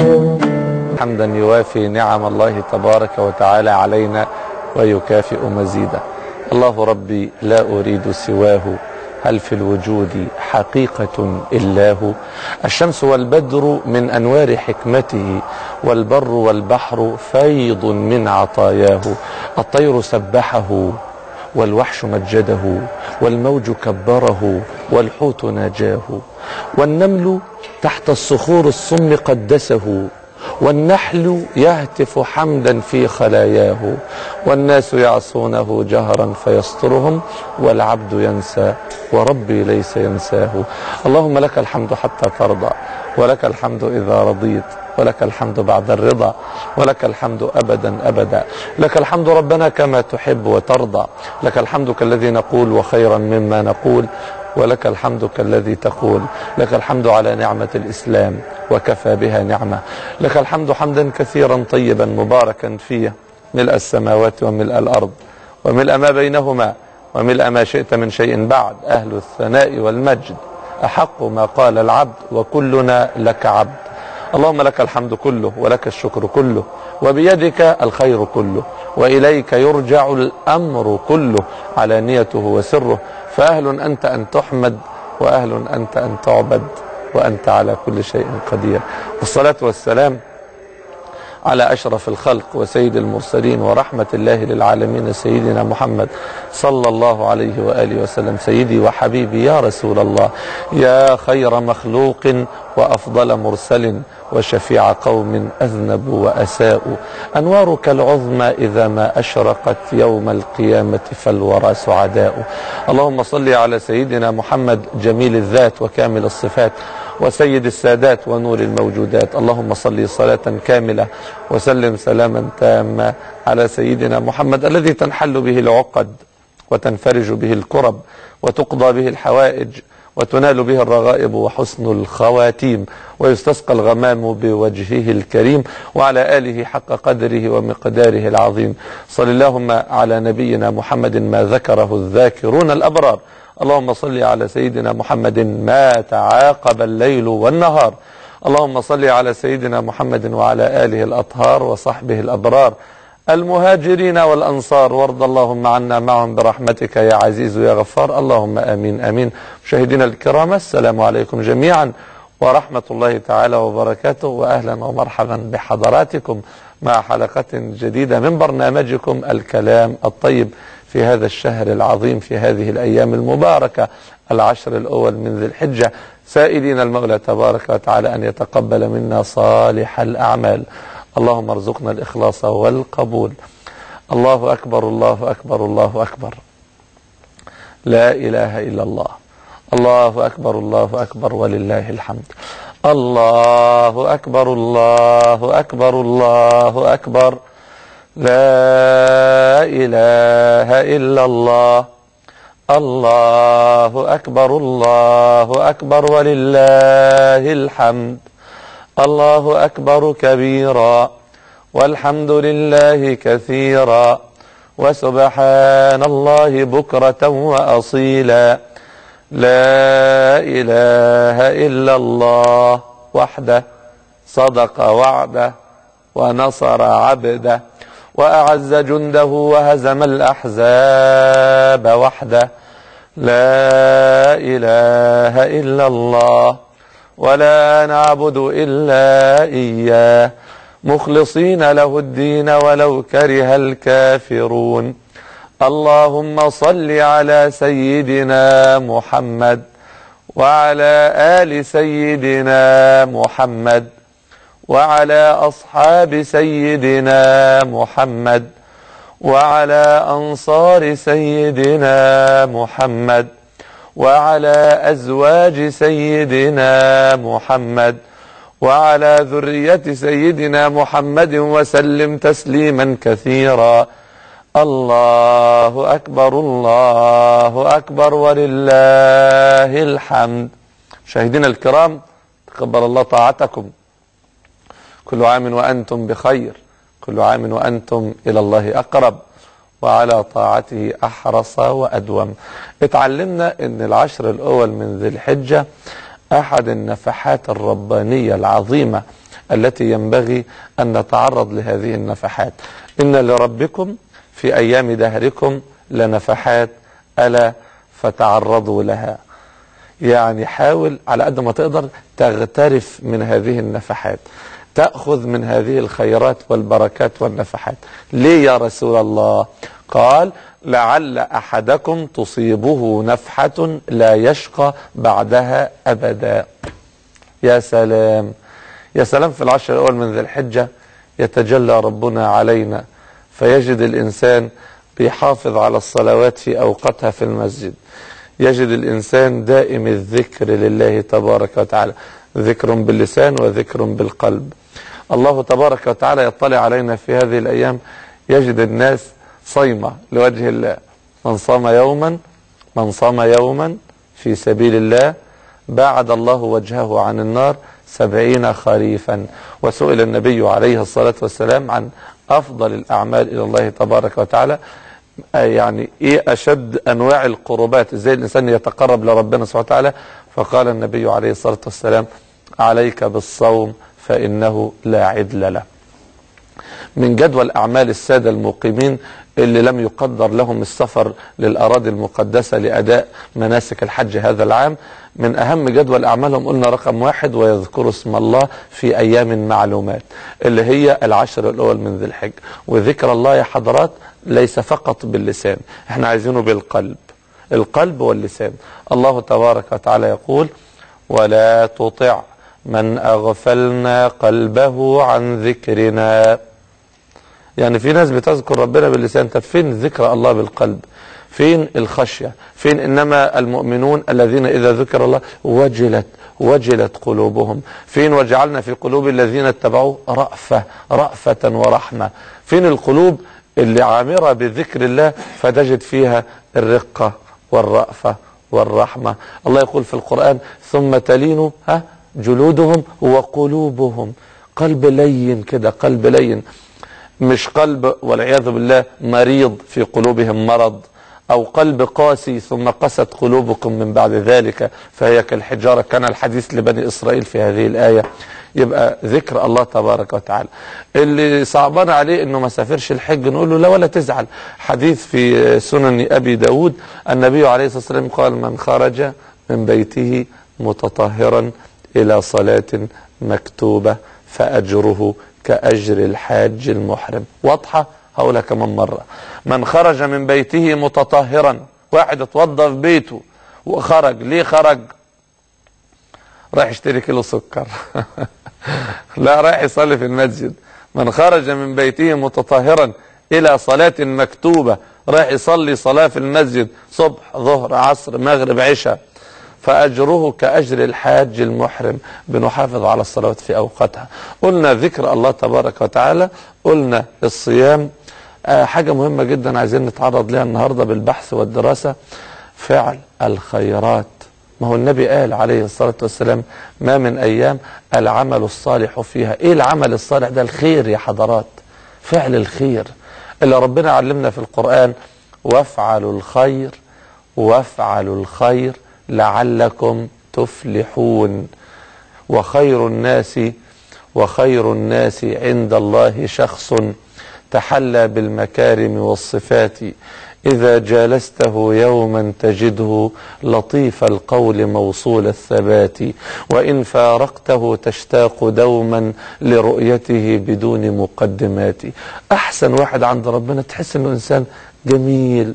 حمدا يوافي نعم الله تبارك وتعالى علينا ويكافئ مزيدا الله ربي لا أريد سواه هل في الوجود حقيقة إلا هو الشمس والبدر من أنوار حكمته والبر والبحر فيض من عطاياه الطير سبحه والوحش مجده والموج كبره والحوت ناجاه والنمل تحت الصخور الصم قدسه والنحل يهتف حمدا في خلاياه والناس يعصونه جهرا فيسترهم والعبد ينسى وربي ليس ينساه اللهم لك الحمد حتى ترضى ولك الحمد إذا رضيت ولك الحمد بعد الرضا ولك الحمد أبدا أبدا لك الحمد ربنا كما تحب وترضى لك الحمد كالذي نقول وخيرا مما نقول ولك الحمد كالذي تقول لك الحمد على نعمة الإسلام وكفى بها نعمة لك الحمد حمدا كثيرا طيبا مباركا فيه ملء السماوات وملء الأرض وملء ما بينهما وملء ما شئت من شيء بعد أهل الثناء والمجد أحق ما قال العبد وكلنا لك عبد اللهم لك الحمد كله ولك الشكر كله وبيدك الخير كله وإليك يرجع الأمر كله علانيته وسره فأهل أنت أن تحمد وأهل أنت أن تعبد وأنت على كل شيء قدير والصلاة والسلام على أشرف الخلق وسيد المرسلين ورحمة الله للعالمين سيدنا محمد صلى الله عليه وآله وسلم سيدي وحبيبي يا رسول الله يا خير مخلوق وأفضل مرسل وشفيع قوم أذنبوا وأساءوا أنوارك العظمى إذا ما أشرقت يوم القيامة فالورى سعداء اللهم صل على سيدنا محمد جميل الذات وكامل الصفات وسيد السادات ونور الموجودات اللهم صل صلاة كاملة وسلم سلاما تاما على سيدنا محمد الذي تنحل به العقد وتنفرج به الكرب وتقضى به الحوائج وتنال به الرغائب وحسن الخواتيم ويستسقى الغمام بوجهه الكريم وعلى آله حق قدره ومقداره العظيم صل اللهم على نبينا محمد ما ذكره الذاكرون الأبرار اللهم صل على سيدنا محمد ما تعاقب الليل والنهار اللهم صل على سيدنا محمد وعلى آله الأطهار وصحبه الأبرار المهاجرين والأنصار وارض اللهم عنا معهم برحمتك يا عزيز يا غفار اللهم آمين آمين مشاهدينا الكرام السلام عليكم جميعا ورحمة الله تعالى وبركاته وأهلا ومرحبا بحضراتكم مع حلقة جديدة من برنامجكم الكلام الطيب في هذا الشهر العظيم في هذه الأيام المباركة العشر الأول من ذي الحجة سائلين المولى تبارك وتعالى أن يتقبل منا صالح الأعمال اللهم ارزقنا الإخلاص والقبول الله أكبر الله أكبر الله أكبر لا إله إلا الله الله أكبر الله أكبر ولله الحمد الله أكبر الله أكبر الله أكبر لا إله إلا الله الله أكبر الله أكبر ولله الحمد الله أكبر كبيرا والحمد لله كثيرا وسبحان الله بكرة وأصيلا لا إله إلا الله وحده صدق وعده ونصر عبده وأعز جنده وهزم الأحزاب وحده لا إله إلا الله ولا نعبد إلا إياه مخلصين له الدين ولو كره الكافرون اللهم صل على سيدنا محمد وعلى آل سيدنا محمد وعلى أصحاب سيدنا محمد وعلى أنصار سيدنا محمد وعلى أزواج سيدنا محمد وعلى ذرية سيدنا محمد وسلم تسليما كثيرا الله أكبر الله أكبر ولله الحمد مشاهدينا الكرام تقبل الله طاعتكم كل عام وأنتم بخير كل عام وأنتم إلى الله أقرب وعلى طاعته أحرص وأدوم اتعلمنا أن العشر الأول من ذي الحجة أحد النفحات الربانية العظيمة التي ينبغي أن نتعرض لهذه النفحات إن لربكم في أيام دهركم لنفحات ألا فتعرضوا لها يعني حاول على قد ما تقدر تغترف من هذه النفحات تأخذ من هذه الخيرات والبركات والنفحات ليه يا رسول الله قال لعل أحدكم تصيبه نفحة لا يشقى بعدها أبدا يا سلام يا سلام في العشر الأول من ذي الحجة يتجلى ربنا علينا فيجد الإنسان بيحافظ على الصلوات في أوقاتها في المسجد يجد الإنسان دائم الذكر لله تبارك وتعالى ذكر باللسان وذكر بالقلب الله تبارك وتعالى يطلع علينا في هذه الأيام يجد الناس صيمة لوجه الله من صام يوما من صام يوما في سبيل الله باعد الله وجهه عن النار سبعين خريفا وسئل النبي عليه الصلاة والسلام عن أفضل الأعمال إلى الله تبارك وتعالى يعني إيه أشد أنواع القربات إزاي الإنسان يتقرب لربنا سبحانه وتعالى فقال النبي عليه الصلاة والسلام عليك بالصوم فإنه لا عدل له من جدول أعمال السادة المقيمين اللي لم يقدر لهم السفر للأراضي المقدسة لأداء مناسك الحج هذا العام من أهم جدول أعمالهم قلنا رقم واحد ويذكروا اسم الله في أيام معلومات اللي هي العشر الأول من ذي الحج وذكر الله يا حضرات ليس فقط باللسان احنا عايزينه بالقلب القلب واللسان الله تبارك وتعالى يقول ولا تطع من أغفلنا قلبه عن ذكرنا يعني في ناس بتذكر ربنا باللسان طب فين ذكر الله بالقلب فين الخشية فين إنما المؤمنون الذين إذا ذكر الله وجلت وجلت قلوبهم فين وجعلنا في قلوب الذين اتبعوه رأفة رأفة ورحمة فين القلوب اللي عامرة بذكر الله فتجد فيها الرقة والرأفة والرحمة الله يقول في القرآن ثم تلين ها جلودهم وقلوبهم قلب لين كده قلب لين مش قلب والعياذ بالله مريض في قلوبهم مرض أو قلب قاسي ثم قست قلوبكم من بعد ذلك فهي كالحجارة كان الحديث لبني إسرائيل في هذه الآية يبقى ذكر الله تبارك وتعالى اللي صعبان عليه انه ما سافرش الحج نقول له لا ولا تزعل حديث في سنن ابي داود النبي عليه الصلاة والسلام قال من خرج من بيته متطهرا الى صلاة مكتوبة فاجره كاجر الحاج المحرم واضحة هقولها كمان مرة من خرج من بيته متطهرا واحد اتوضى في بيته وخرج ليه خرج رايح يشتري كيلو سكر لا رايح يصلي في المسجد من خرج من بيته متطهرا الى صلاة مكتوبة رايح يصلي صلاة في المسجد صبح ظهر عصر مغرب عشاء فأجره كأجر الحاج المحرم بنحافظ على الصلوات في أوقاتها قلنا ذكر الله تبارك وتعالى قلنا الصيام آه حاجة مهمة جدا عايزين نتعرض لها النهاردة بالبحث والدراسة فعل الخيرات ما هو النبي قال عليه الصلاة والسلام ما من أيام العمل الصالح فيها إيه العمل الصالح ده الخير يا حضرات فعل الخير اللي ربنا علمنا في القرآن وافعلوا الخير وافعلوا الخير لعلكم تفلحون وخير الناس وخير الناس عند الله شخص تحلى بالمكارم والصفات إذا جالسته يوما تجده لطيف القول موصول الثبات وإن فارقته تشتاق دوما لرؤيته بدون مقدمات أحسن واحد عند ربنا تحس أنه إنسان جميل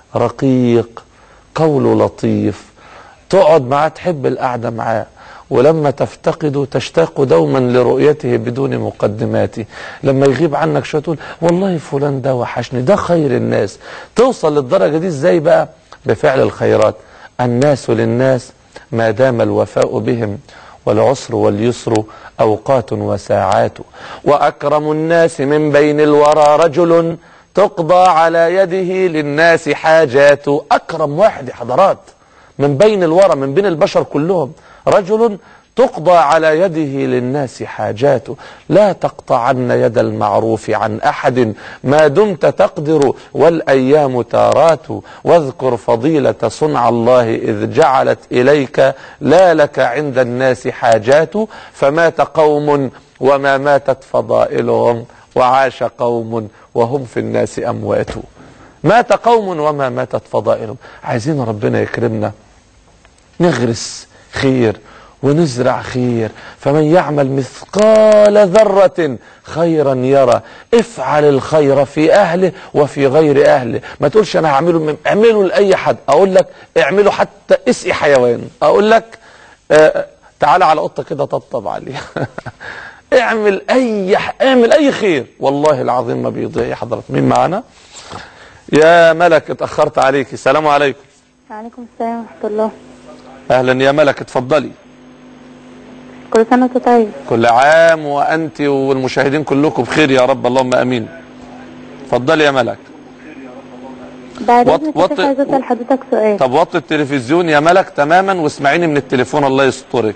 رقيق قوله لطيف تقعد معاه تحب القعدة معاه ولما تفتقده تشتاق دوما لرؤيته بدون مقدمات لما يغيب عنك شويه تقول والله فلان ده وحشني ده خير الناس توصل للدرجه دي ازاي بقى بفعل الخيرات الناس للناس ما دام الوفاء بهم والعسر واليسر اوقات وساعات واكرم الناس من بين الورى رجل تقضى على يده للناس حاجات اكرم واحد يا حضرات من بين الورى من بين البشر كلهم رجل تقضى على يده للناس حاجاته لا تقطعن يد المعروف عن أحد ما دمت تقدر والأيام تارات واذكر فضيلة صنع الله إذ جعلت إليك لا لك عند الناس حاجات فمات قوم وما ماتت فضائلهم وعاش قوم وهم في الناس أموات مات قوم وما ماتت فضائلهم عايزين ربنا يكرمنا نغرس خير ونزرع خير فمن يعمل مثقال ذرة خيرا يرى افعل الخير في اهله وفي غير اهله ما تقولش انا هعمله من اعمله لاي حد اقول لك اعمله حتى اسقي حيوان اقول لك آه تعالى على قطه كده طبطب عليها اعمل اي اعمل اي خير والله العظيم ما بيضيع يا حضرتك مين معانا يا ملك اتاخرت عليكي السلام عليكم وعليكم السلام ورحمة الله اهلا يا ملك اتفضلي كل سنة وانت طيب كل عام وانت والمشاهدين كلكم بخير يا رب اللهم امين اتفضلي يا ملك بعد وط- اذنك وط- كنت عايزة اسأل حضرتك سؤال طب وطي التلفزيون يا ملك تماما واسمعيني من التليفون الله يسترك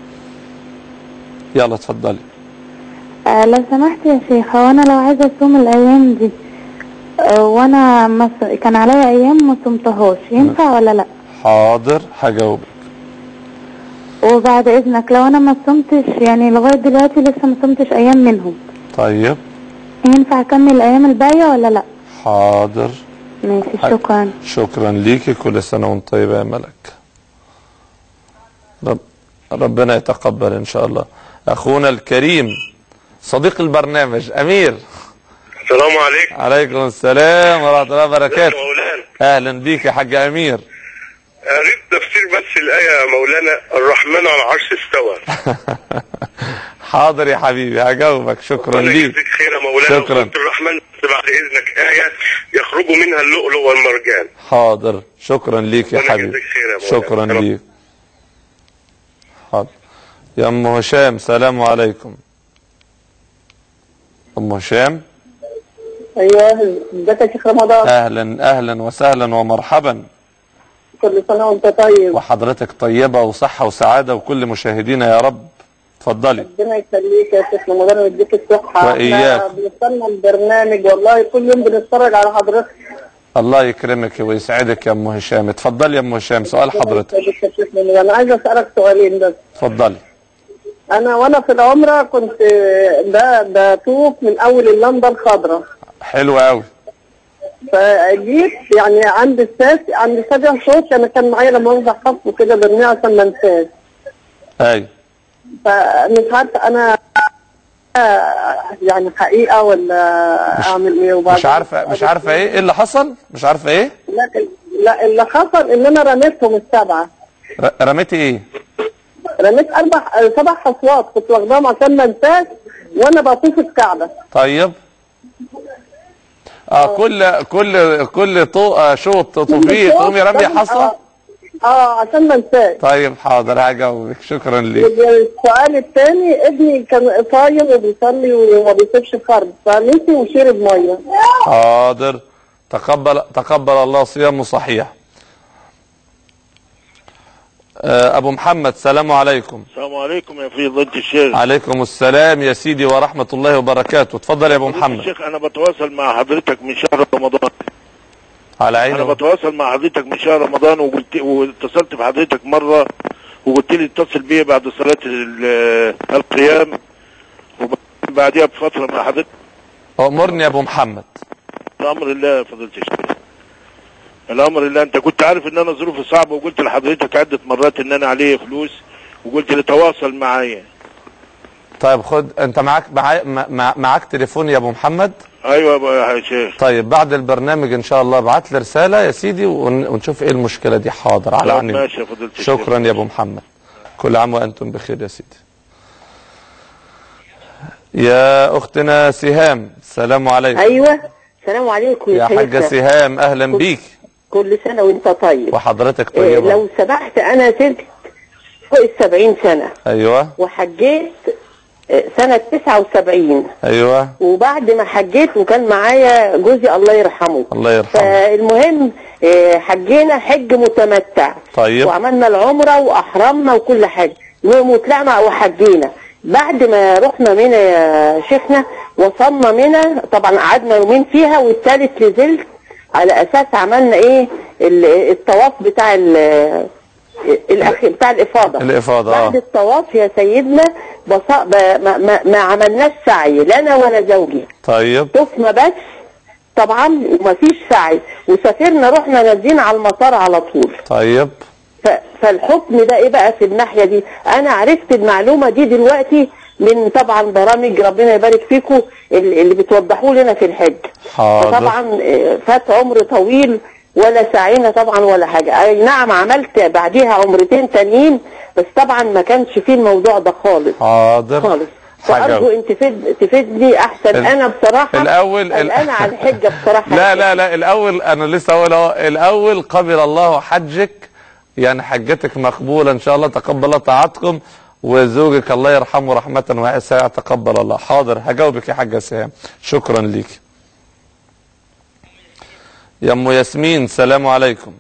يلا اتفضلي آه لو سمحت يا شيخ هو انا لو عايزة اصوم الايام دي آه وانا مس... كان عليا ايام ما صمتهاش ينفع ولا لا حاضر هجاوبك وبعد اذنك لو انا ما صمتش يعني لغاية دلوقتي لسه ما صمتش ايام منهم طيب ينفع اكمل الايام الباقية ولا لا حاضر ماشي شكرا شكرا ليكي كل سنة وانت طيبة يا ملك رب ربنا يتقبل ان شاء الله اخونا الكريم صديق البرنامج امير السلام عليكم عليكم السلام ورحمة الله وبركاته مولانا اهلا بيك يا حاج امير قريت تفسير بس الآية يا مولانا الرحمن على العرش استوى حاضر يا حبيبي هجاوبك شكرا ربنا ليك يجزيك خير يا مولانا شكراً. وسورة الرحمن بس بعد إذنك آية يخرج منها اللؤلؤ والمرجان حاضر شكرا ليك يا ربنا حبيبي يجزيك خير يا مولانا. شكرا رب. ليك حاضر يا ام هشام سلام عليكم ام هشام ايوه ازيك يا شيخ رمضان اهلا اهلا وسهلا ومرحبا كل سنه وانت طيب وحضرتك طيبه وصحه وسعاده وكل مشاهدينا يا رب اتفضلي ربنا يخليك يا شيخ رمضان ويديك الصحه وإياك. احنا بنستنى البرنامج والله كل يوم بنتفرج على حضرتك الله يكرمك ويسعدك يا ام هشام اتفضلي يا ام هشام سؤال حضرتك ربنا يخليك يا شيخ رمضان. انا عايز اسالك سؤالين بس اتفضلي انا وانا في العمره كنت ب- بطوف من اول اللمبه الخضراء حلو قوي فجيت يعني عند الساس عند سابع صوت انا كان معايا لما اوزع خط وكده برميه عشان ما انساش ايوه فمش عارفه انا يعني حقيقه ولا اعمل ايه وبعدين مش عارفه مش عارفه ايه ايه اللي حصل مش عارفه ايه لا لا اللي حصل ان انا رميتهم السبعه ر- رميتي ايه رميت اربع سبع حصوات كنت واخداهم عشان ما انساش وانا بطوف الكعبه طيب اه كل كل كل طو... آه، شوط تطوفيه تقومي رمي حصى اه اه عشان ما انساش طيب حاضر هجاوبك شكرا ليك السؤال الثاني ابني كان صايم وبيصلي وما بيسيبش فرض فنسي وشرب ميه حاضر تقبل تقبل الله صيامه صحيح آه، ابو محمد سلام عليكم السلام عليكم يا فضيلة الشيخ عليكم السلام يا سيدي ورحمة الله وبركاته اتفضل يا ابو محمد الشيخ انا بتواصل مع حضرتك من شهر رمضان على انا عيني بتواصل مع حضرتك من شهر رمضان وقلت واتصلت بحضرتك مرة وقلت لي اتصل بيا بعد صلاة ال- القيام وبعديها بفترة مع حضرتك امرني يا ابو محمد الامر الله يا فضيلة الشيخ الامر الله انت كنت عارف ان انا ظروفي صعبة وقلت لحضرتك عدة مرات ان انا عليه فلوس وقلت لي تواصل معايا طيب خد انت معاك معاك, مع- معاك تليفون يا ابو محمد ايوه يا شيخ طيب بعد البرنامج ان شاء الله ابعت لي رسالة يا سيدي ون- ونشوف ايه المشكلة دي حاضر على طيب عيني ماشي يا فضيلة الشيخ شكرا يا ابو محمد كل عام وانتم بخير يا سيدي يا اختنا سهام السلام عليكم ايوه السلام عليكم يا حاجة سيدنا. سهام اهلا بيك كل سنه وانت طيب وحضرتك إيه طيبة لو سمحت انا ست فوق السبعين سنه ايوه وحجيت آه، سنه 79 ايوه وبعد ما حجيت وكان معايا جوزي الله يرحمه الله يرحمه فالمهم آه، حجينا حج متمتع طيب. وعملنا العمره واحرمنا وكل حاجه المهم وطلعنا وحجينا بعد ما رحنا منى يا شيخنا وصلنا منى طبعا قعدنا يومين فيها والثالث نزلت على اساس عملنا ايه ال- الطواف بتاع ال- الاخير بتاع الافاضه الإفاضة، آه. بعد الطواف يا سيدنا بص... ب... ما... ما... ما عملناش سعي لا انا ولا زوجي طيب طفنا بس طبعا ومفيش سعي وسافرنا رحنا نازلين على المطار على طول طيب ف... فالحكم ده ايه بقى في الناحيه دي انا عرفت المعلومه دي دلوقتي من طبعا برامج ربنا يبارك فيكم اللي اللي بتوضحوا لنا في الحج حاضر فطبعا آه، فات عمر طويل ولا سعينا طبعا ولا حاجه اي نعم عملت بعديها عمرتين تانيين بس طبعا ما كانش فيه الموضوع ده خالص حاضر خالص حاجة فارجو ان تفيد تفيدني احسن ال- انا بصراحه الأول- انا على الحجه بصراحه لا لا لا الاول انا لسه اقول اهو الاول قبل الله حجك يعني حجتك مقبوله ان شاء الله تقبل الله طاعتكم وزوجك الله يرحمه رحمه واسعه تقبل الله حاضر هجاوبك يا حاجه سهام شكرا ليك يا ام ياسمين سلام عليكم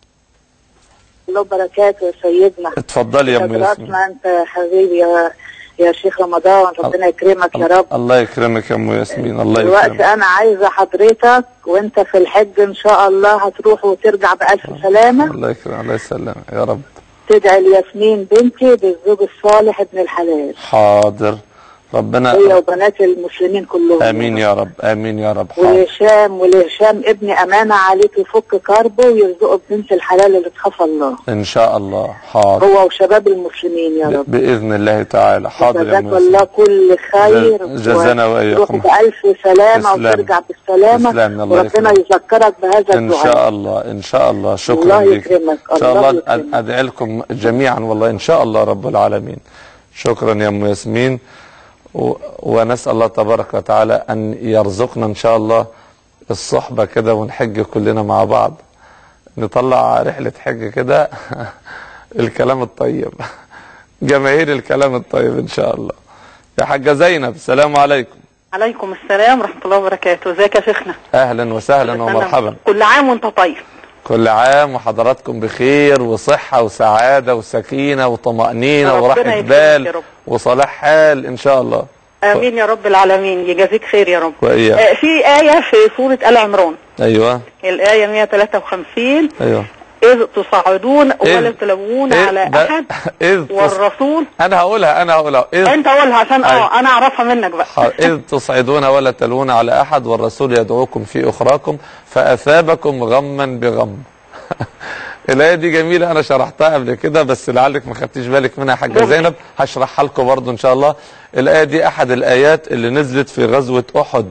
الله وبركاته يا سيدنا اتفضلي يا ام حضرات ياسمين ما انت يا حبيبي يا يا شيخ رمضان ربنا يكرمك يا رب الله يكرمك يا ام ياسمين الله دلوقتي يكرمك انا عايزه حضرتك وانت في الحج ان شاء الله هتروح وترجع بالف سلامه الله يكرمك الله يسلمك يا رب تدعي لياسمين بنتي بالزوج الصالح ابن الحلال حاضر ربنا هي وبنات المسلمين كلهم امين يا رب امين يا رب حاضر ولهشام ولهشام ابني امانه عليك يفك كربه ويرزقه ببنت الحلال اللي تخاف الله ان شاء الله حاضر هو وشباب المسلمين يا رب باذن الله تعالى حاضر يا جزاك ام الله ياسمين كل خير جز- جزانا وإياكم. تروح بألف سلامة تسلم. وترجع بالسلامة تسلم، الله وربنا يكرمك. يذكرك بهذا ان الدعاء شاء الله ان شاء الله شكرا الله لك يكرمك، ان شاء الله الله يكرمك. ادعي لكم جميعا والله ان شاء الله رب العالمين شكرا يا ام ياسمين و... ونسال الله تبارك وتعالى ان يرزقنا ان شاء الله الصحبه كده ونحج كلنا مع بعض نطلع رحله حج كده الكلام الطيب جماهير الكلام الطيب ان شاء الله يا حاجه زينب السلام عليكم عليكم السلام ورحمة الله وبركاته ازيك يا شيخنا اهلا وسهلا ومرحبا كل عام وانت طيب كل عام وحضراتكم بخير وصحة وسعادة وسكينة وطمأنينة ربنا وراحة يكرمك بال يا رب. وصلاح حال إن شاء الله امين يا رب العالمين يجازيك خير يا رب وإياك. آه، في آية في سورة آل عمران أيوة الآية 153 أيوة إذ تصعدون ولا إذ- تلوون إذ- على ده- أحد إذ تص... والرسول أنا هقولها أنا هقولها إذ انت قولها عشان أيوة. اه انا اعرفها منك بقى ح- إذ تصعدون ولا تلوون على أحد والرسول يدعوكم في أخراكم فأثابكم غما بغم الآية دي جميلة أنا شرحتها قبل كده بس لعلك ما خدتيش بالك منها يا حاجة ممكن. زينب هشرحها لكم برضو إن شاء الله الآية دي أحد الآيات اللي نزلت في غزوة أحد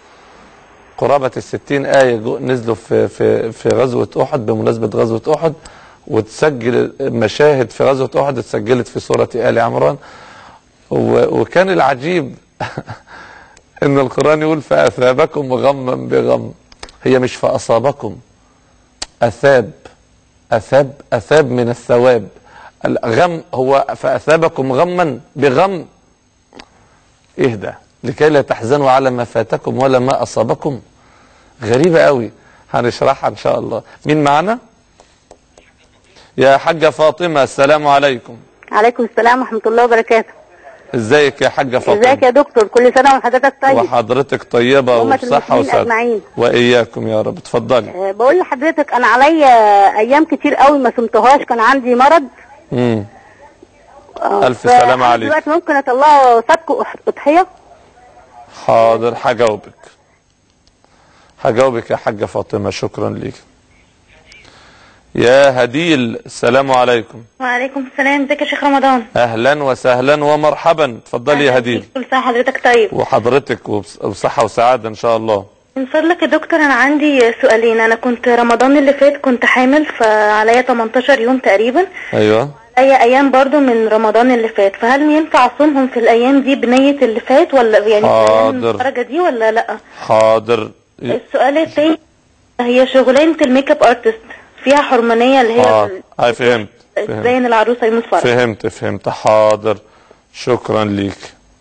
قرابة الستين آية جو- نزلوا في, في, في غزوة أحد بمناسبة غزوة أحد وتسجل مشاهد في غزوة أحد اتسجلت في سورة آل عمران و- وكان العجيب ان القرآن يقول فأثابكم غما بغم هي مش فأصابكم أثاب أثاب أثاب من الثواب الغم هو فأثابكم غما بغم اهدى لكي لا تحزنوا على ما فاتكم ولا ما أصابكم غريبة قوي هنشرحها إن شاء الله مين معنا يا حاجة فاطمة السلام عليكم عليكم السلام ورحمة الله وبركاته ازيك يا حاجة فاطمة ازيك يا دكتور كل سنة وحضرتك طيب وحضرتك طيبة أمة وبصحة المسلمين وسعادة أجمعين. وإياكم يا رب اتفضلي أه بقول لحضرتك أنا عليا أيام كتير قوي ما صمتهاش كان عندي مرض مم. أه ألف سلامة فأنا عليك. دلوقتي ممكن أطلعه صدق أضحية حاضر هجاوبك هجاوبك يا حاجة فاطمة شكرا ليك يا هديل السلام عليكم وعليكم السلام ازيك يا شيخ رمضان اهلا وسهلا ومرحبا اتفضلي يا هديل كل سنه حضرتك طيب وحضرتك وبص- وبصحة وسعادة ان شاء الله من فضلك يا دكتور انا عندي سؤالين انا كنت رمضان اللي فات كنت حامل فعليا 18 يوم تقريبا ايوه عليا ايام برضو من رمضان اللي فات فهل ينفع اصومهم في الايام دي بنية اللي فات ولا يعني في الأيام حاضر. المتفرجة دي ولا لا حاضر السؤال الثاني هي شغلانة الميك اب ارتست فيها حرمانية اللي هي حاضر اي فهمت فهمت زين العروسة يوم الفرح فهمت فهمت حاضر شكرا ليك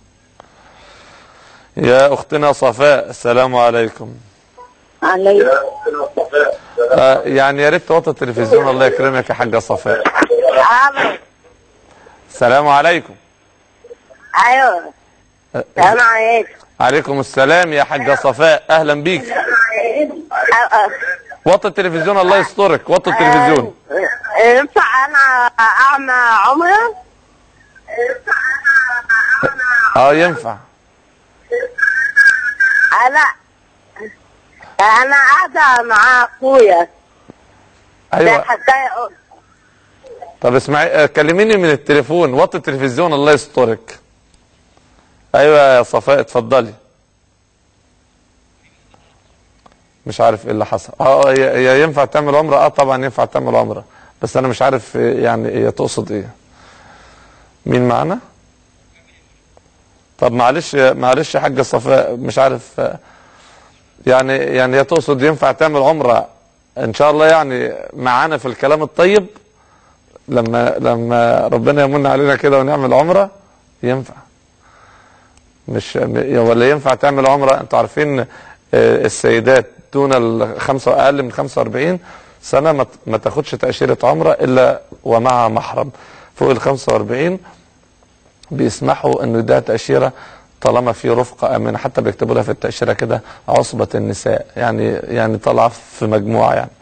يا اختنا صفاء السلام عليكم علي آه يعني يا ريت توطي التلفزيون الله يكرمك يا حاجه صفاء عامل السلام عليكم ايوه آه، السلام عليكم عليكم السلام يا حاجه صفاء اهلا بيك وطي التلفزيون الله يسترك وطي التلفزيون ينفع انا اعمى عمره اه ينفع انا انا قاعده مع اخويا ايوه ده حكايه أخرى. طب اسمعي آه، كلميني من التليفون وطي التلفزيون الله يسترك ايوه يا صفاء اتفضلي مش عارف ايه اللي حصل اه هي هي ينفع تعمل عمره اه طبعا ينفع تعمل عمره بس انا مش عارف آه، يعني هي تقصد ايه مين معانا طب معلش معلش يا حاجه صفاء مش عارف آه، يعني يعني هي تقصد ينفع تعمل عمره ان شاء الله يعني معانا في الكلام الطيب لما لما ربنا يمن علينا كده ونعمل عمره ينفع مش م- ولا ينفع تعمل عمره انتوا عارفين آه، السيدات دون الخمسة اقل من 45 سنه ما ت- ما تاخدش تاشيره عمره الا ومعها محرم فوق ال 45 بيسمحوا انه ده تاشيره طالما في رفقه امنه حتى بيكتبوا لها في التاشيره كده عصبه النساء يعني يعني طالعه في مجموعه يعني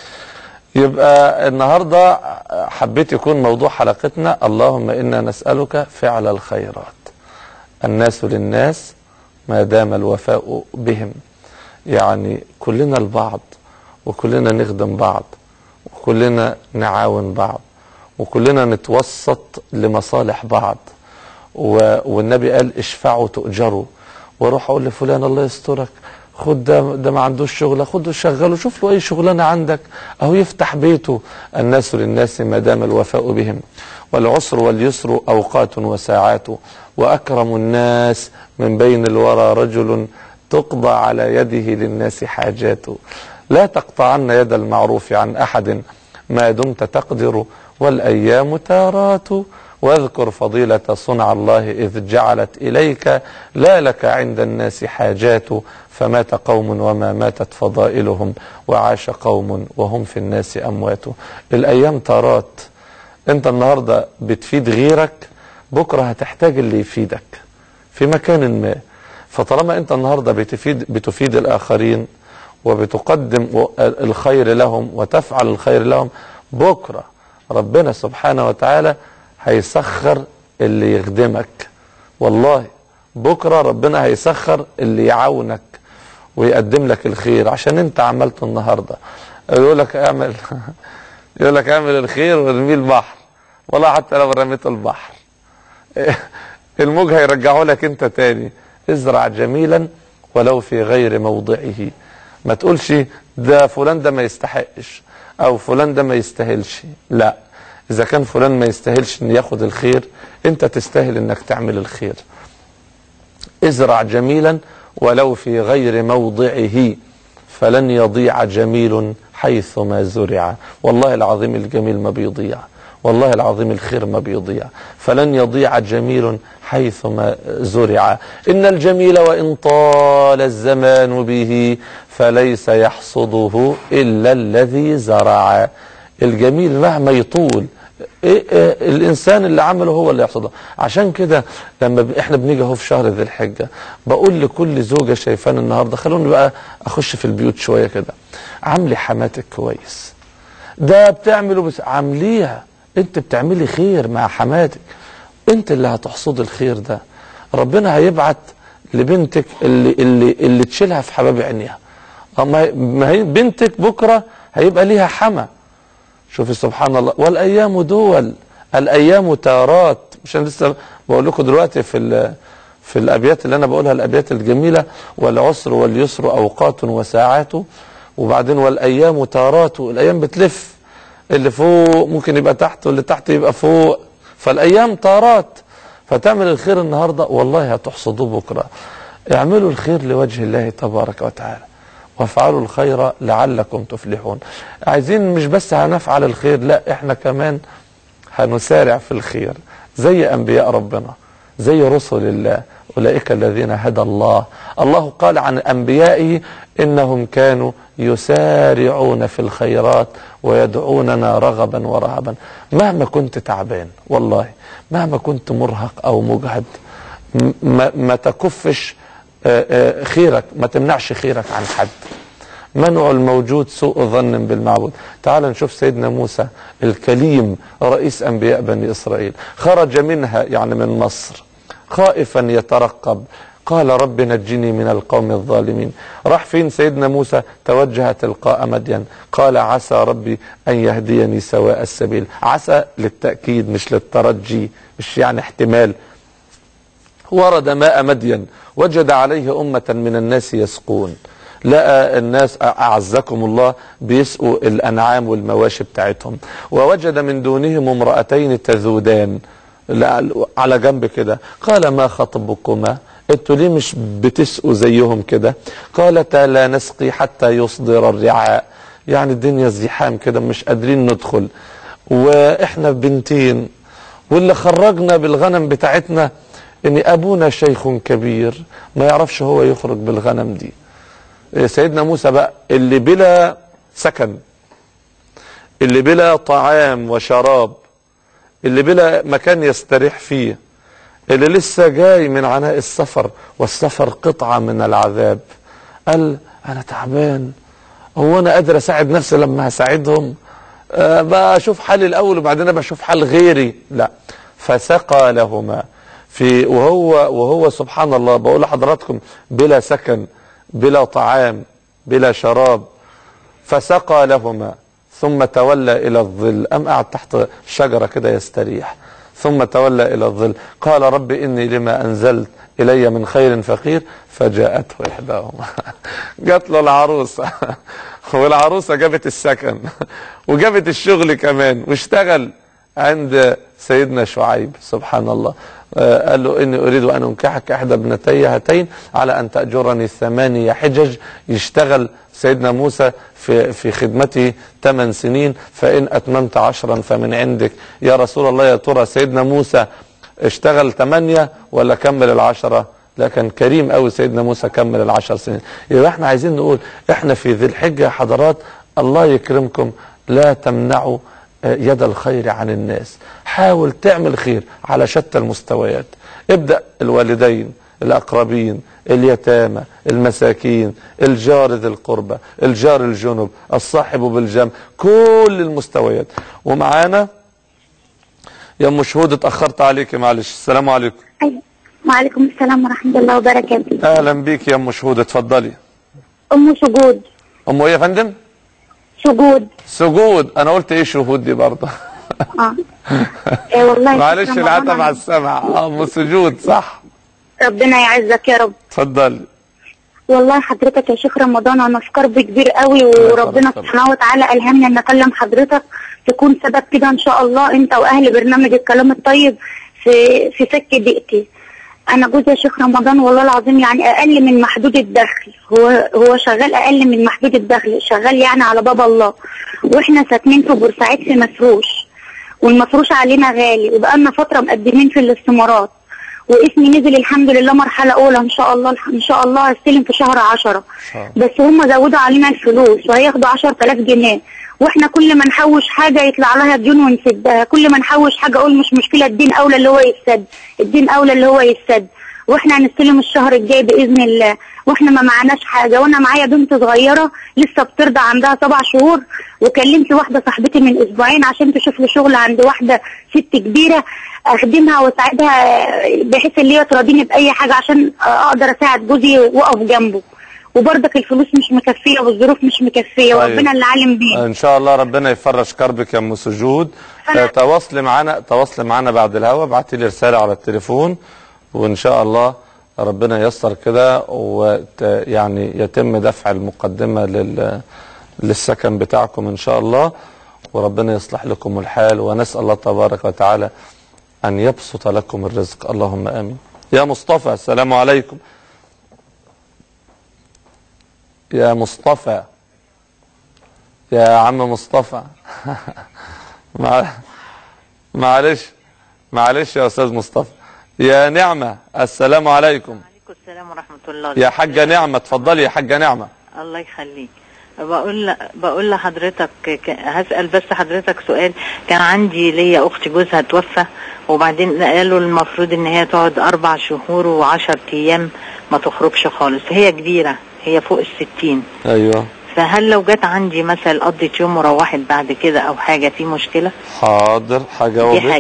يبقى النهارده حبيت يكون موضوع حلقتنا اللهم انا نسالك فعل الخيرات الناس للناس ما دام الوفاء بهم يعني كلنا البعض وكلنا نخدم بعض وكلنا نعاون بعض وكلنا نتوسط لمصالح بعض و... والنبي قال اشفعوا تؤجروا واروح اقول لفلان الله يسترك خد ده ده ما عندوش شغله خده شغله شوف له اي شغلانه عندك اهو يفتح بيته الناس للناس ما دام الوفاء بهم والعسر واليسر اوقات وساعات واكرم الناس من بين الورى رجل تقضى على يده للناس حاجات لا تقطعن يد المعروف عن احد ما دمت تقدر والايام تارات واذكر فضيلة صنع الله إذ جعلت إليك لا لك عند الناس حاجات فمات قوم وما ماتت فضائلهم وعاش قوم وهم في الناس أموات الأيام تارات أنت النهاردة بتفيد غيرك بكرة هتحتاج اللي يفيدك في مكان ما فطالما أنت النهاردة بتفيد, بتفيد الآخرين وبتقدم الخير لهم وتفعل الخير لهم بكرة ربنا سبحانه وتعالى هيسخر اللي يخدمك والله بكرة ربنا هيسخر اللي يعاونك ويقدم لك الخير عشان انت عملته النهاردة يقول لك اعمل يقول لك اعمل الخير وارميه البحر والله حتى لو رميته البحر الموج هيرجعه لك انت تاني ازرع جميلا ولو في غير موضعه ما تقولش ده فلان ده ما يستحقش او فلان ده ما يستاهلش لا اذا كان فلان ما يستاهلش ان ياخد الخير انت تستاهل انك تعمل الخير ازرع جميلا ولو في غير موضعه فلن يضيع جميل حيث ما زرع والله العظيم الجميل ما بيضيع والله العظيم الخير ما بيضيع فلن يضيع جميل حيث ما زرع إن الجميل وإن طال الزمان به فليس يحصده إلا الذي زرع الجميل مهما يطول إيه إيه الانسان اللي عمله هو اللي يحصده عشان كده لما احنا بنيجي اهو في شهر ذي الحجه بقول لكل زوجه شايفاني النهارده خلوني بقى اخش في البيوت شويه كده عاملي حماتك كويس ده بتعمله بس عامليها انت بتعملي خير مع حماتك انت اللي هتحصد الخير ده ربنا هيبعت لبنتك اللي اللي اللي تشيلها في حباب عينيها ما هي بنتك بكره هيبقى ليها حما شوفي سبحان الله والايام دول الايام تارات مش انا لسه بقول لكم دلوقتي في في الابيات اللي انا بقولها الابيات الجميله والعسر واليسر اوقات وساعات وبعدين والايام تارات الايام بتلف اللي فوق ممكن يبقى تحت واللي تحت يبقى فوق فالايام تارات فتعمل الخير النهارده والله هتحصدوه بكره اعملوا الخير لوجه الله تبارك وتعالى وافعلوا الخير لعلكم تفلحون عايزين مش بس هنفعل الخير لا احنا كمان هنسارع في الخير زي انبياء ربنا زي رسل الله اولئك الذين هدى الله الله قال عن انبيائه انهم كانوا يسارعون في الخيرات ويدعوننا رغبا ورهبا مهما كنت تعبان والله مهما كنت مرهق او مجهد ما, ما تكفش خيرك ما تمنعش خيرك عن حد منع الموجود سوء ظن بالمعبود تعال نشوف سيدنا موسى الكليم رئيس أنبياء بني إسرائيل خرج منها يعني من مصر خائفا يترقب قال رب نجني من القوم الظالمين راح فين سيدنا موسى توجه تلقاء مدين قال عسى ربي أن يهديني سواء السبيل عسى للتأكيد مش للترجي مش يعني احتمال ورد ماء مدين وجد عليه أمة من الناس يسقون لقى الناس أعزكم الله بيسقوا الأنعام والمواشي بتاعتهم ووجد من دونهم امرأتين تذودان لا- على جنب كده قال ما خطبكما انتوا ليه مش بتسقوا زيهم كده قالتا لا نسقي حتى يصدر الرعاء يعني الدنيا زحام كده مش قادرين ندخل واحنا بنتين واللي خرجنا بالغنم بتاعتنا ان ابونا شيخ كبير ما يعرفش هو يخرج بالغنم دي سيدنا موسى بقى اللي بلا سكن اللي بلا طعام وشراب اللي بلا مكان يستريح فيه اللي لسه جاي من عناء السفر والسفر قطعة من العذاب قال أنا تعبان هو أنا قادر أساعد نفسي لما هساعدهم أه بقى أشوف حالي الأول وبعدين أبقى أشوف حال غيري لا فسقى لهما في وهو وهو سبحان الله بقول لحضراتكم بلا سكن بلا طعام بلا شراب فسقى لهما ثم تولى إلى الظل أم قعد تحت شجرة كده يستريح ثم تولى إلى الظل قال رب إني لما أنزلت إلي من خير فقير فجاءته إحداهما جات له العروسة والعروسة جابت السكن وجابت الشغل كمان واشتغل عند سيدنا شعيب سبحان الله آه، قال له إني أريد أن أنكحك إحدى ابنتي هاتين على أن تأجرني ثمانية حجج يشتغل سيدنا موسى في في خدمته ثمان سنين فإن أتممت عشرا فمن عندك يا رسول الله يا ترى سيدنا موسى اشتغل ثمانية ولا كمل العشرة لكن كريم قوي سيدنا موسى كمل العشر سنين يبقى احنا عايزين نقول احنا في ذي الحجة يا حضرات الله يكرمكم لا تمنعوا آه، يد الخير عن الناس حاول تعمل خير على شتى المستويات ابدأ الوالدين الأقربين اليتامى المساكين الجار ذي القربى الجار الجنب الصاحب بالجنب كل المستويات ومعانا يا ام شهود اتأخرت عليك معلش السلام عليكم أيوة. وعليكم السلام ورحمة الله وبركاته اهلا بيك يا ام شهود اتفضلي أم سجود ام ايه يا فندم سجود سجود انا قلت ايه شهود دي برضه اه إيه والله معلش شكراً العتب رمضان. على السمع آه، ام سجود صح ربنا يعزك يا رب اتفضلي والله حضرتك يا شيخ رمضان انا في كرب كبير قوي وربنا سبحانه وتعالى الهمني ان اكلم حضرتك تكون سبب كده ان شاء الله انت واهل برنامج الكلام الطيب في في فك ضيقتي انا جوزي يا شيخ رمضان والله العظيم يعني اقل من محدود الدخل هو هو شغال اقل من محدود الدخل شغال يعني على باب الله واحنا ساكنين في بورسعيد في مفروش والمفروش علينا غالي وبقالنا فتره مقدمين في الاستمارات واسمي نزل الحمد لله مرحله اولى ان شاء الله ان شاء الله هستلم في شهر عشرة بس هم زودوا علينا الفلوس وهياخدوا 10000 جنيه واحنا كل ما نحوش حاجه يطلع لها ديون ونسدها كل ما نحوش حاجه اقول مش مشكله الدين اولى اللي هو يتسد الدين اولى اللي هو يتسد واحنا هنستلم الشهر الجاي باذن الله واحنا ما معناش حاجه وانا معايا بنت صغيره لسه بترضع عندها سبع شهور وكلمت واحده صاحبتي من اسبوعين عشان تشوف لي شغل عند واحده ست كبيره اخدمها واساعدها بحيث اللي هي تراضيني باي حاجه عشان اقدر اساعد جوزي واقف جنبه وبرضك الفلوس مش مكفيه والظروف مش مكفيه طيب. وربنا اللي عالم بيه ان شاء الله ربنا يفرج كربك يا ام سجود آه، تواصلي معانا تواصلي معانا بعد الهوا ابعتي لي رساله على التليفون وان شاء الله ربنا ييسر كده ويعني يتم دفع المقدمه لل للسكن بتاعكم ان شاء الله وربنا يصلح لكم الحال ونسال الله تبارك وتعالى ان يبسط لكم الرزق اللهم امين يا مصطفى السلام عليكم يا مصطفى يا عم مصطفى مع... معلش معلش يا استاذ مصطفى يا نعمة السلام عليكم السلام ورحمة الله يا حاجة نعمة اتفضلي يا حاجة نعمة الله يخليك بقول ل- بقول لحضرتك ك- هسأل بس حضرتك سؤال كان عندي ليا أختي جوزها توفى وبعدين قالوا المفروض إن هي تقعد أربع شهور وعشر أيام ما تخرجش خالص هي كبيرة هي فوق الستين ايوه فهل لو جت عندي مثلا قضت يوم وروحت بعد كده أو حاجة في مشكلة؟ حاضر حاجة دي وضح حاجة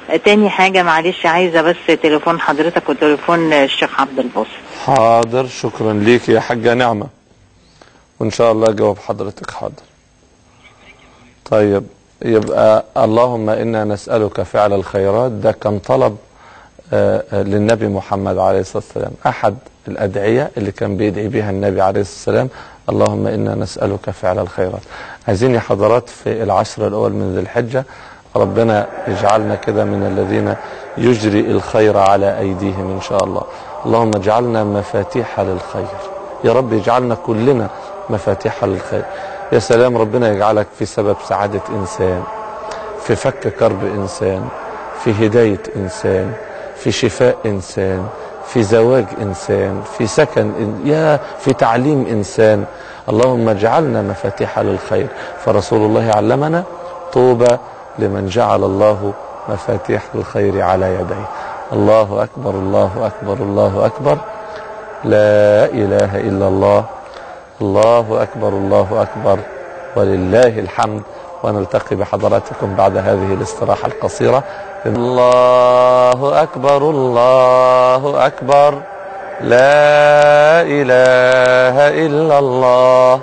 تاني حاجة معلش عايزة بس تليفون حضرتك وتليفون الشيخ عبد الباسط حاضر شكرا ليك يا حاجة نعمة وإن شاء الله أجاوب حضرتك حاضر طيب يبقى اللهم إنا نسألك فعل الخيرات ده كان طلب آه، آه، للنبي محمد عليه الصلاة والسلام أحد الأدعية اللي كان بيدعي بها النبي عليه الصلاة والسلام اللهم إنا نسألك فعل الخيرات عايزين يا حضرات في العشر الأول من ذي الحجة ربنا يجعلنا كده من الذين يجري الخير على أيديهم إن شاء الله اللهم اجعلنا مفاتيح للخير يا رب اجعلنا كلنا مفاتيح للخير يا سلام ربنا يجعلك في سبب سعادة إنسان في فك كرب إنسان في هداية إنسان في شفاء إنسان في زواج إنسان في سكن إن... يا في تعليم إنسان اللهم اجعلنا مفاتيح للخير فرسول الله علمنا طوبى لمن جعل الله مفاتيح الخير على يديه الله أكبر الله أكبر الله أكبر لا إله إلا الله الله أكبر الله أكبر ولله الحمد ونلتقي بحضراتكم بعد هذه الاستراحة القصيرة الله أكبر الله أكبر لا إله إلا الله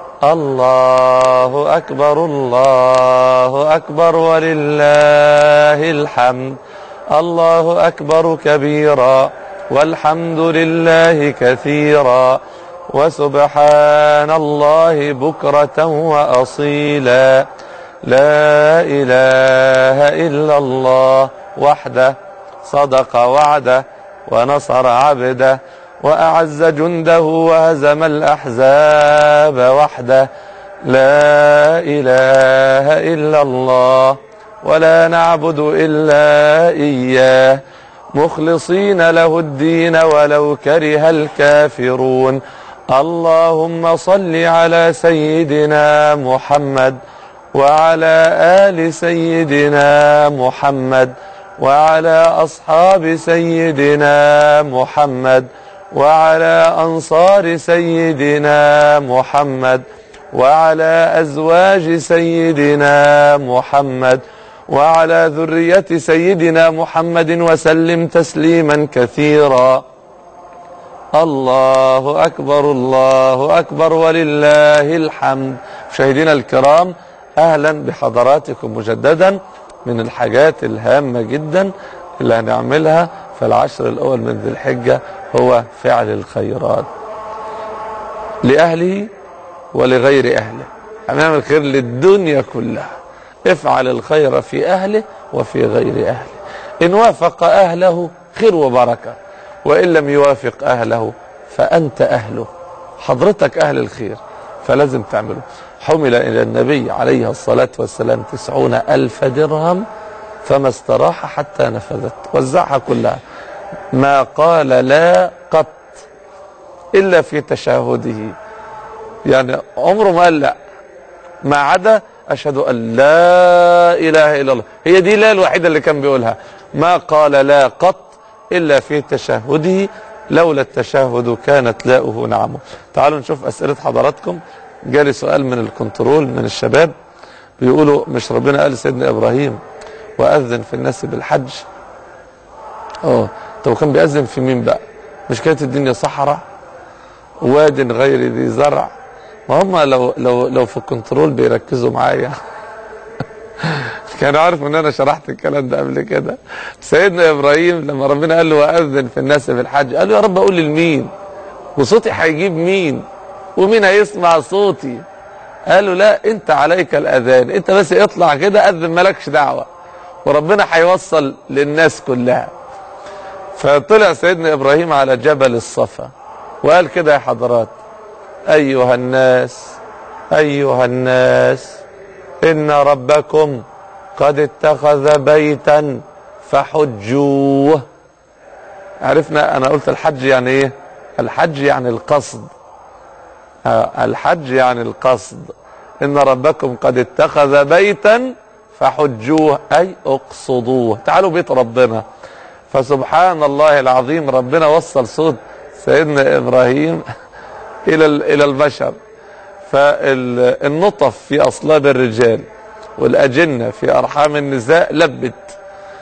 الله أكبر الله أكبر ولله الحمد الله أكبر كبيرا والحمد لله كثيرا وسبحان الله بكرة وأصيلا لا إله إلا الله وحده صدق وعده ونصر عبده وأعز جنده وهزم الأحزاب وحده لا إله إلا الله ولا نعبد إلا إياه مخلصين له الدين ولو كره الكافرون اللهم صل على سيدنا محمد وعلى آل سيدنا محمد وعلى أصحاب سيدنا محمد وعلى أنصار سيدنا محمد وعلى أزواج سيدنا محمد وعلى ذرية سيدنا محمد وسلم تسليما كثيرا الله أكبر الله أكبر ولله الحمد مشاهدينا الكرام أهلا بحضراتكم مجددا من الحاجات الهامة جدا اللي هنعملها في العشر الأول من ذي الحجة هو فعل الخيرات لأهله ولغير أهله هنعمل خير للدنيا كلها افعل الخير في أهله وفي غير أهله إن وافق أهله خير وبركة وإن لم يوافق أهله فأنت أهله حضرتك أهل الخير فلازم تعمله حمل إلى النبي عليه الصلاة والسلام تسعون ألف درهم فما استراح حتى نفذت وزعها كلها ما قال لا قط إلا في تشهده يعني عمره ما قال لا ما عدا أشهد أن لا إله إلا الله هي دي لا الوحيدة اللي كان بيقولها ما قال لا قط إلا في تشهده لولا التشهد كانت لاؤه نعمه تعالوا نشوف أسئلة حضراتكم جالي سؤال من الكنترول من الشباب بيقولوا مش ربنا قال سيدنا إبراهيم وأذن في الناس بالحج اه طب كان بيأذن في مين بقى مش كانت الدنيا صحراء واد غير ذي زرع ما هم لو لو لو في الكنترول بيركزوا معايا كانوا عارفوا ان انا شرحت الكلام ده قبل كده سيدنا ابراهيم لما ربنا قال له واذن في الناس في الحج قال له يا رب اقول لمين وصوتي هيجيب مين ومين هيسمع صوتي قال له لا انت عليك الاذان انت بس اطلع كده اذن مالكش دعوه وربنا هيوصل للناس كلها فطلع سيدنا ابراهيم على جبل الصفا وقال كده يا حضرات ايها الناس ايها الناس ان ربكم قد اتخذ بيتا فحجوه عرفنا انا قلت الحج يعني ايه الحج يعني القصد آه، الحج يعني القصد ان ربكم قد اتخذ بيتا فحجوه اي اقصدوه تعالوا بيت ربنا فسبحان الله العظيم ربنا وصل صوت سيدنا ابراهيم الى الى البشر فالنطف في اصلاب الرجال والاجنه في ارحام النساء لبت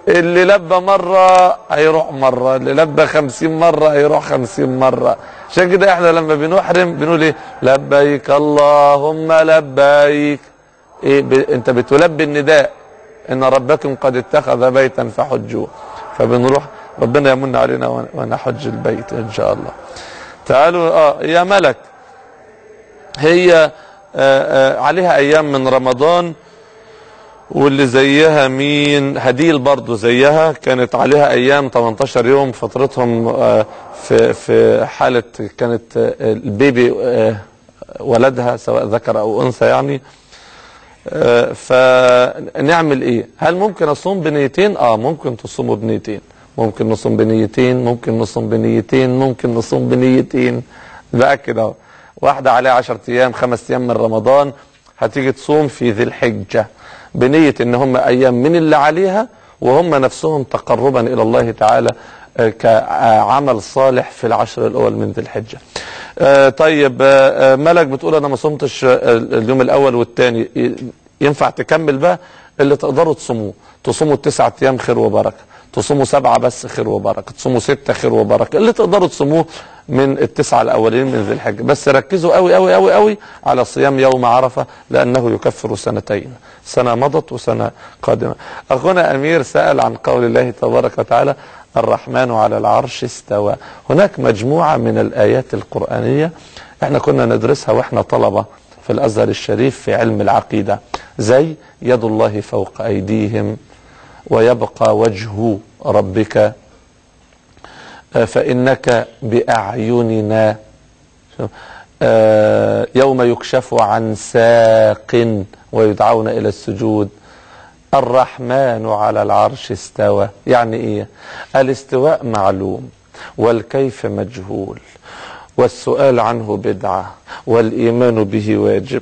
اللي لبى مرة هيروح مرة اللي لبى خمسين مرة هيروح خمسين مرة عشان كده احنا لما بنحرم بنقول ايه لبيك اللهم لبيك ايه ب... انت بتلبي النداء ان ربكم قد اتخذ بيتا فحجوه فبنروح ربنا يمن علينا ون- ونحج البيت ان شاء الله تعالوا اه يا ملك هي آه آه عليها ايام من رمضان واللي زيها مين هديل برضو زيها كانت عليها ايام 18 يوم فترتهم آه، في في حاله كانت آه، البيبي آه، ولدها سواء ذكر او انثى يعني آه، فنعمل ايه هل ممكن اصوم بنيتين اه ممكن تصوموا بنيتين ممكن نصوم بنيتين ممكن نصوم بنيتين ممكن نصوم بنيتين باكد اهو واحده عليها 10 ايام خمس ايام من رمضان هتيجي تصوم في ذي الحجه بنيه ان هم ايام من اللي عليها وهم نفسهم تقربا الى الله تعالى آه، كعمل صالح في العشر الاول من ذي الحجه. آه، طيب آه، آه، ملك بتقول انا ما صمتش آه، اليوم الاول والثاني ينفع تكمل بقى اللي تقدروا تصوموه تصوموا التسعة ايام خير وبركه تصوموا سبعة بس خير وبركه تصوموا ستة خير وبركه اللي تقدروا تصوموه من التسعة الاولين من ذي الحجه بس ركزوا قوي قوي قوي قوي على صيام يوم عرفه لانه يكفر سنتين سنه مضت وسنه قادمه اخونا امير سال عن قول الله تبارك وتعالى الرحمن على العرش استوى هناك مجموعه من الايات القرانيه احنا كنا ندرسها واحنا طلبه في الازهر الشريف في علم العقيده زي يد الله فوق ايديهم ويبقى وجه ربك آه، فانك باعيننا آه، يوم يكشف عن ساق ويدعون الى السجود الرحمن على العرش استوى يعني ايه الاستواء معلوم والكيف مجهول والسؤال عنه بدعه والايمان به واجب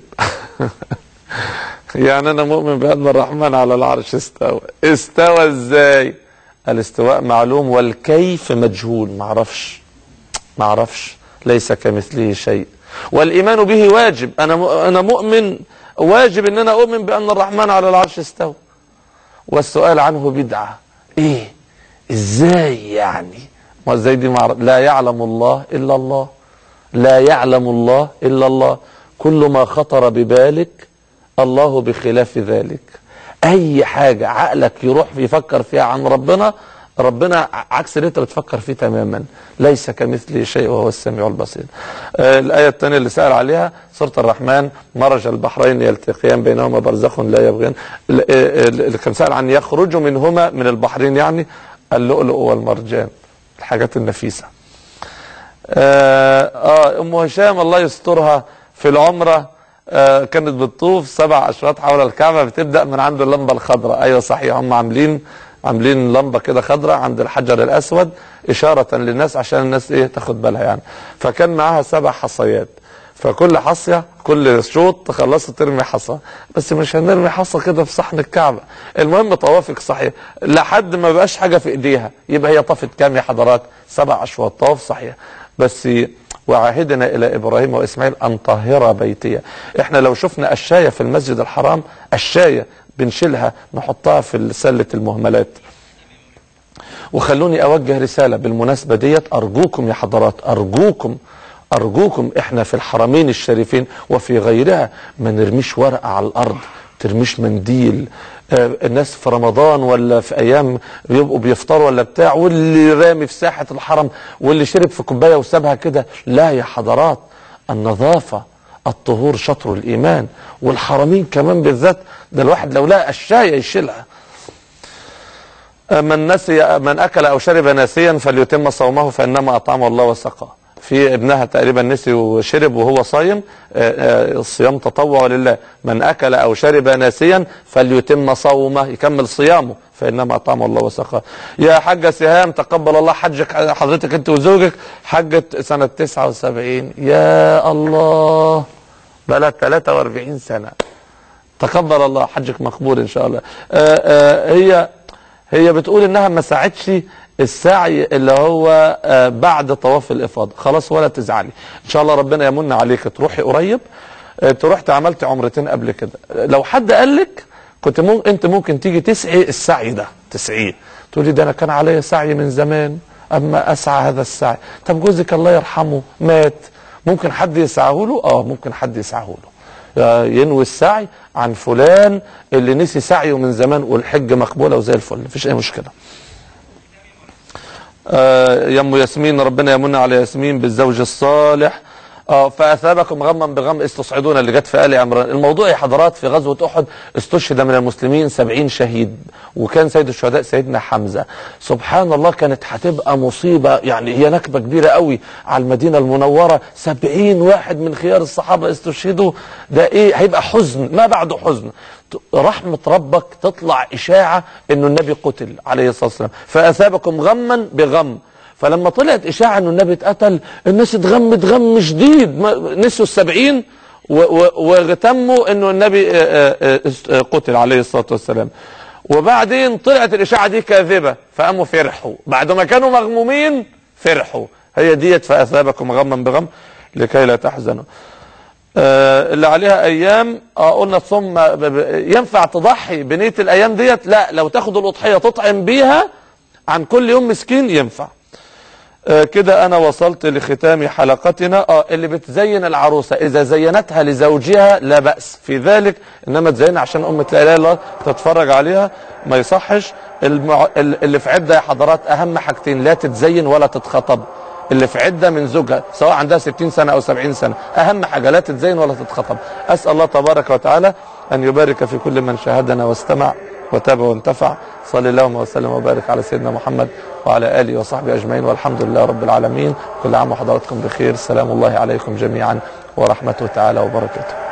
يعني انا مؤمن بان الرحمن على العرش استوى استوى ازاي الاستواء معلوم والكيف مجهول معرفش معرفش ليس كمثله شيء والايمان به واجب انا م- انا مؤمن واجب ان انا اؤمن بان الرحمن على العرش استوى والسؤال عنه بدعه ايه ازاي يعني ما ازاي دي معرف لا يعلم الله الا الله لا يعلم الله الا الله كل ما خطر ببالك الله بخلاف ذلك اي حاجه عقلك يروح يفكر فيها عن ربنا ربنا عكس اللي انت بتفكر فيه تماما ليس كمثله شيء وهو السميع البصير آه الايه الثانيه اللي سال عليها سوره الرحمن مرج البحرين يلتقيان بينهما برزخ لا يبغيان ال- آه، اللي كان سال عن يخرج منهما من البحرين يعني اللؤلؤ والمرجان الحاجات النفيسه آه, اه ام هشام الله يسترها في العمره آه كانت بتطوف سبع اشواط حول الكعبه بتبدا من عند اللمبه الخضراء ايوه صحيح هم عاملين عاملين لمبه كده خضراء عند الحجر الاسود اشاره للناس عشان الناس ايه تاخد بالها يعني فكان معاها سبع حصيات فكل حصيه كل شوط تخلص ترمي حصى بس مش هنرمي حصى كده في صحن الكعبه المهم طوافك صحيح لحد ما بقاش حاجه في ايديها يبقى هي طافت كام يا حضرات سبع اشواط طواف صحيح بس وعهدنا الى ابراهيم واسماعيل ان طهر بيتي احنا لو شفنا الشايه في المسجد الحرام الشايه بنشيلها نحطها في سله المهملات وخلوني اوجه رساله بالمناسبه ديت ارجوكم يا حضرات ارجوكم ارجوكم احنا في الحرمين الشريفين وفي غيرها ما نرميش ورقه على الارض ترميش منديل آه الناس في رمضان ولا في ايام بيبقوا بيفطروا ولا بتاع واللي رامي في ساحه الحرم واللي شرب في كوبايه وسابها كده لا يا حضرات النظافه الطهور شطر الايمان والحرمين كمان بالذات ده الواحد لو لقى الشايه يشيلها من نسي من اكل او شرب ناسيا فليتم صومه فانما اطعمه الله وسقاه في ابنها تقريبا نسي وشرب وهو صايم الصيام تطوع لله من اكل او شرب ناسيا فليتم صومه يكمل صيامه فانما اطعمه الله وسقاه يا حاجه سهام تقبل الله حجك حضرتك انت وزوجك حجه سنه 79 يا الله بقى 43 سنه تقبل الله حجك مقبول ان شاء الله آآ آآ هي هي بتقول انها ما ساعدش السعي اللي هو بعد طواف الافاضه خلاص ولا تزعلي ان شاء الله ربنا يمن عليك تروحي قريب تروحي عملتي عمرتين قبل كده لو حد قال لك كنت ممكن انت ممكن تيجي تسعي السعي ده تسعيه تقولي ده انا كان عليا سعي من زمان اما اسعى هذا السعي طب جوزك الله يرحمه مات ممكن حد يسعه له اه ممكن حد يسعه له آه، ينوي السعي عن فلان اللي نسي سعيه من زمان والحج مقبوله وزي الفل مفيش اي مشكله آه، يا ام ياسمين ربنا يمن على ياسمين بالزوج الصالح اه فاثابكم غما بغم استصعدون اللي جت في ال عمران الموضوع يا حضرات في غزوه احد استشهد من المسلمين سبعين شهيد وكان سيد الشهداء سيدنا حمزه سبحان الله كانت هتبقى مصيبه يعني هي نكبه كبيره قوي على المدينه المنوره سبعين واحد من خيار الصحابه استشهدوا ده ايه هيبقى حزن ما بعده حزن رحمه ربك تطلع اشاعه انه النبي قتل عليه الصلاه والسلام فاثابكم غما بغم فلما طلعت إشاعة أنه النبي اتقتل الناس اتغمت غم شديد ما- نسوا السبعين و- و- واغتموا أنه النبي آه، آه، آه، قتل عليه الصلاة والسلام وبعدين طلعت الإشاعة دي كاذبة فقاموا فرحوا بعد ما كانوا مغمومين فرحوا هي ديت فأثابكم غما بغم لكي لا تحزنوا آه، اللي عليها ايام اه قلنا ثم ب- ب- ينفع تضحي بنيه الايام ديت لا لو تاخد الاضحيه تطعم بيها عن كل يوم مسكين ينفع آه، كده انا وصلت لختام حلقتنا اه اللي بتزين العروسه اذا زينتها لزوجها لا باس في ذلك انما تزينها عشان امه لا اله الا الله تتفرج عليها ما يصحش المع... ال- اللي في عده يا حضرات اهم حاجتين لا تتزين ولا تتخطب اللي في عده من زوجها سواء عندها 60 سنه او 70 سنه اهم حاجه لا تتزين ولا تتخطب اسال الله تبارك وتعالى ان يبارك في كل من شاهدنا واستمع وتاب وانتفع صلى اللهم وسلم وبارك على سيدنا محمد وعلى اله وصحبه اجمعين والحمد لله رب العالمين كل عام وحضراتكم بخير سلام الله عليكم جميعا ورحمته تعالى وبركاته